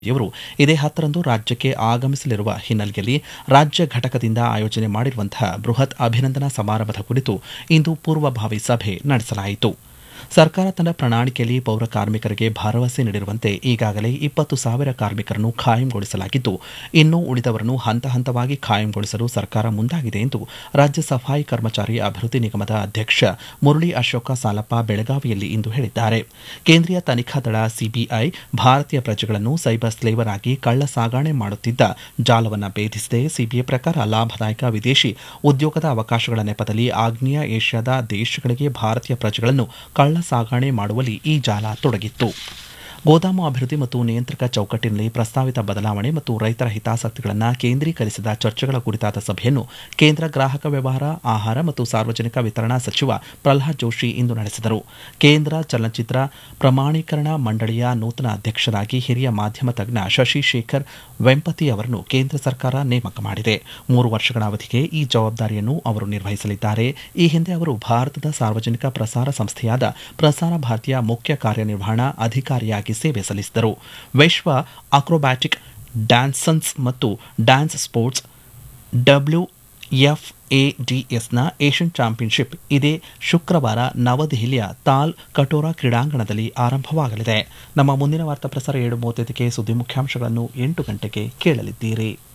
ಇವರು ಇದೇ ಹತ್ತರಂದು ರಾಜ್ಯಕ್ಕೆ ಆಗಮಿಸಲಿರುವ ಹಿನ್ನೆಲೆಯಲ್ಲಿ ರಾಜ್ಯ ಘಟಕದಿಂದ ಆಯೋಜನೆ ಮಾಡಿರುವಂತಹ ಬೃಹತ್ ಅಭಿನಂದನಾ ಸಮಾರಂಭದ ಕುರಿತು ಇಂದು ಪೂರ್ವಭಾವಿ ಸಭೆ ನಡೆಸಲಾಯಿತು ಸರ್ಕಾರ ತನ್ನ ಪ್ರಣಾಳಿಕೆಯಲ್ಲಿ ಪೌರ ಕಾರ್ಮಿಕರಿಗೆ ಭರವಸೆ ನೀಡಿರುವಂತೆ ಈಗಾಗಲೇ ಇಪ್ಪತ್ತು ಸಾವಿರ ಕಾರ್ಮಿಕರನ್ನು ಖಾಯಂಗೊಳಿಸಲಾಗಿದ್ದು ಇನ್ನು ಉಳಿದವರನ್ನು ಹಂತ ಹಂತವಾಗಿ ಖಾಯಂಗೊಳಿಸಲು ಸರ್ಕಾರ ಮುಂದಾಗಿದೆ ಎಂದು ರಾಜ್ಯ ಸಫಾಯಿ ಕರ್ಮಚಾರಿ ಅಭಿವೃದ್ಧಿ ನಿಗಮದ ಅಧ್ಯಕ್ಷ ಮುರಳಿ ಅಶೋಕ ಸಾಲಪ್ಪ ಬೆಳಗಾವಿಯಲ್ಲಿ ಇಂದು ಹೇಳಿದ್ದಾರೆ ಕೇಂದ್ರೀಯ ತನಿಖಾ ದಳ ಸಿಬಿಐ ಭಾರತೀಯ ಪ್ರಜೆಗಳನ್ನು ಸೈಬರ್ ಸ್ಲೇವರ್ ಆಗಿ ಕಳ್ಳ ಸಾಗಾಣೆ ಮಾಡುತ್ತಿದ್ದ ಜಾಲವನ್ನು ಭೇದಿಸಿದೆ ಸಿಬಿಐ ಪ್ರಕಾರ ಲಾಭದಾಯಕ ವಿದೇಶಿ ಉದ್ಯೋಗದ ಅವಕಾಶಗಳ ನೆಪದಲ್ಲಿ ಆಗ್ನೇಯ ಏಷ್ಯಾದ ದೇಶಗಳಿಗೆ ಭಾರತೀಯ ಪ್ರಜೆಗಳನ್ನು ಕಳ್ಳ ಸಾಗಾಣೆ ಮಾಡುವಲ್ಲಿ ಈ ಜಾಲ ತೊಡಗಿತ್ತು ಗೋದಾಮು ಅಭಿವೃದ್ಧಿ ಮತ್ತು ನಿಯಂತ್ರಕ ಚೌಕಟ್ಟಿನಲ್ಲಿ ಪ್ರಸ್ತಾವಿತ ಬದಲಾವಣೆ ಮತ್ತು ರೈತರ ಹಿತಾಸಕ್ತಿಗಳನ್ನು ಕೇಂದ್ರೀಕರಿಸಿದ ಚರ್ಚೆಗಳ ಕುರಿತಾದ ಸಭೆಯನ್ನು ಕೇಂದ್ರ ಗ್ರಾಹಕ ವ್ಯವಹಾರ ಆಹಾರ ಮತ್ತು ಸಾರ್ವಜನಿಕ ವಿತರಣಾ ಸಚಿವ ಪ್ರಲ್ಹಾದ್ ಜೋಶಿ ಇಂದು ನಡೆಸಿದರು ಕೇಂದ್ರ ಚಲನಚಿತ್ರ ಪ್ರಮಾಣೀಕರಣ ಮಂಡಳಿಯ ನೂತನ ಅಧ್ಯಕ್ಷರಾಗಿ ಹಿರಿಯ ಮಾಧ್ಯಮ ತಜ್ಞ ಶಶಿ ಶೇಖರ್ ವೆಂಪತಿ ಅವರನ್ನು ಕೇಂದ್ರ ಸರ್ಕಾರ ನೇಮಕ ಮಾಡಿದೆ ಮೂರು ವರ್ಷಗಳ ಅವಧಿಗೆ ಈ ಜವಾಬ್ದಾರಿಯನ್ನು ಅವರು ನಿರ್ವಹಿಸಲಿದ್ದಾರೆ ಈ ಹಿಂದೆ ಅವರು ಭಾರತದ ಸಾರ್ವಜನಿಕ ಪ್ರಸಾರ ಸಂಸ್ಥೆಯಾದ ಪ್ರಸಾರ ಭಾರತಿಯ ಮುಖ್ಯ ಕಾರ್ಯನಿರ್ವಹಣಾ ಅಧಿಕಾರಿಯಾಗಿ ಸೇವೆ ಸಲ್ಲಿಸಿದರು ವಿಶ್ವ ಅಕ್ರೋಬ್ಯಾಟಿಕ್ ಡ್ಯಾನ್ಸನ್ಸ್ ಮತ್ತು ಡ್ಯಾನ್ಸ್ ಸ್ಪೋರ್ಟ್ಸ್ ಡಬ್ಲ್ಯೂ ಎಫ್ಎಡಿಎಸ್ನ ಏಷ್ಯನ್ ಚಾಂಪಿಯನ್ಶಿಪ್ ಇದೇ ಶುಕ್ರವಾರ ನವದೆಹಲಿಯ ತಾಲ್ ಕಟೋರಾ ಕ್ರೀಡಾಂಗಣದಲ್ಲಿ ಆರಂಭವಾಗಲಿದೆ ನಮ್ಮ ಮುಂದಿನ ವಾರ್ತಾ ಪ್ರಸಾರ ಏಳು ಮೂವತ್ತೈದಕ್ಕೆ ಸುದ್ದಿ ಮುಖ್ಯಾಂಶಗಳನ್ನು ಎಂಟು ಗಂಟೆಗೆ ಕೇಳಲಿದ್ದೀರಿ